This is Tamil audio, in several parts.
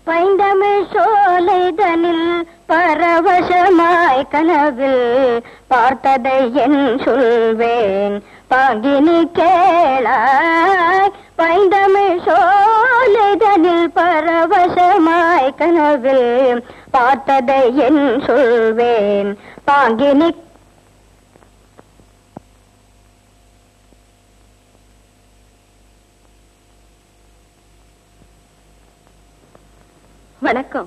பைந்தமிழ் சோலைதனில் பரவசமாய் கனவில் பார்த்ததை என் சொல்வேன் பாங்கினி கேளாய் பைந்தமிழ் சோலைதனில் பரவசமாய் கனவில் பார்த்ததை என் சொல்வேன் பாங்கினி வணக்கம்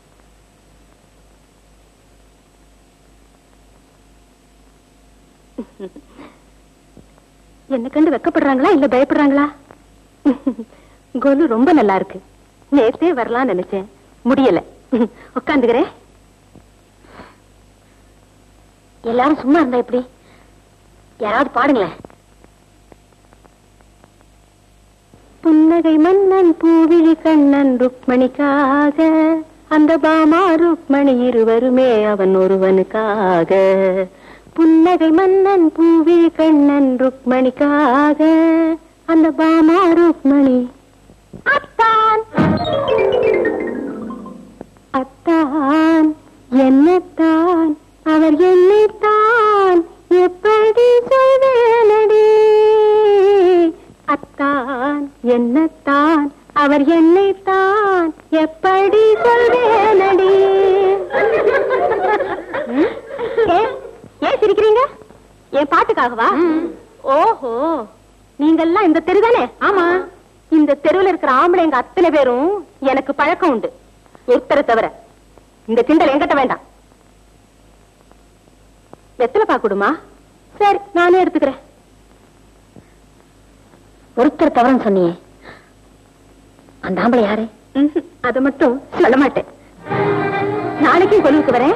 என்ன கண்டு வெக்கப்படுறாங்களா இல்ல பயப்படுறாங்களா கோலு ரொம்ப நல்லா இருக்கு நேத்தே வரலாம் நினைச்சேன் முடியல உட்காந்துக்கிறேன் எல்லாரும் சும்மா இருந்தா எப்படி யாராவது பாடுங்களேன் புன்னகை மன்னன் பூவிழி கண்ணன் ருக்மணிக்காக அந்த பாமா ருக்மணி இருவருமே அவன் ஒருவனுக்காக புன்னகை மன்னன் பூவிழி கண்ணன் ருக்மணிக்காக அந்த பாமா ருக்மணி அத்தான் அத்தான் என்னத்தான் அவர் என்னைத்தான் எப்படி சொல்வேனடி அத்தான் என்னத்தான் அவர் என்னைத்தான் எப்படி சொல்வேனடி ம்? ஏன் ஏன் சிரிக்கிறீங்க என் பாட்டுக்காகவா ஓஹோ நீங்கெல்லாம் இந்த தெரு தானே ஆமா இந்த தெருவுல இருக்கிற ஆம்பளைங்க அத்தனை பேரும் எனக்கு பழக்கம் உண்டு ஒருத்தரை தவிர இந்த கிண்டல் என்கிட்ட வேண்டாம் வெத்தலை பாக்குடுமா சரி நானே எடுத்துக்கிறேன் ஒருத்தர் தவறுன்னு சொன்னியே அந்த ஆம்பளை யாரு அதை மட்டும் சொல்ல மாட்டேன் நாளைக்கும் கொலுவுக்கு வரேன்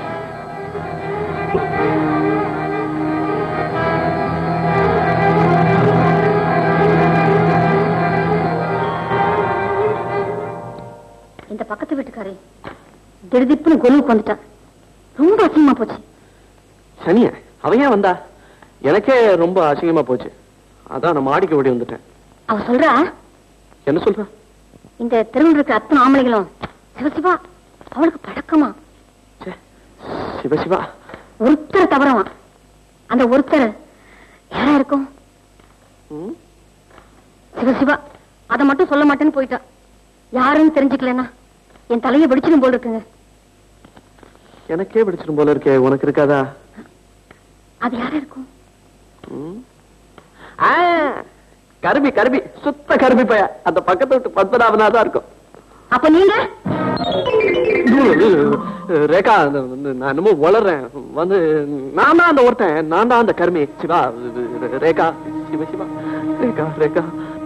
இந்த பக்கத்து வீட்டுக்காரே திடுதிப்புன்னு கொலுவுக்கு வந்துட்டான் ரொம்ப அசிங்கமா போச்சு சனிய அவன் ஏன் வந்தா எனக்கே ரொம்ப அசிங்கமா போச்சு அதான் நான் மாடிக்க ஓடி வந்துட்டேன் அவ சொல்றா என்ன சொல்ற இந்த தெருவில் இருக்க அத்தனை ஆம்பளைங்களும் சிவசிவா அவளுக்கு பழக்கமா ச்சே, சிவ சிவா ஒருத்தர் தவறவா அந்த ஒருத்தர் யாரா இருக்கும் ம்? சிவசிவா அதை மட்டும் சொல்ல மாட்டேன்னு போயிட்டா யாருன்னு தெரிஞ்சுக்கலன்னா என் தலையை பிடிச்சிடும் போல இருக்குங்க எனக்கே பிடிச்சிரும் போல இருக்கே உனக்கு இருக்காதா அது யாரா இருக்கும் ம்? ஆ, கருமி கருமி சுத்த கருமி பைய அந்த பக்கத்து விட்டு பத்மநாபனா தான் இருக்கும் அப்ப நீங்க ரேகா அந்த வந்து நான் என்னமோ வளர்றேன் வந்து நான் தான் அந்த ஒருத்தன் நான் தான் அந்த கருமி சிவா ரேகா சிவ சிவா ரேகா ரேகா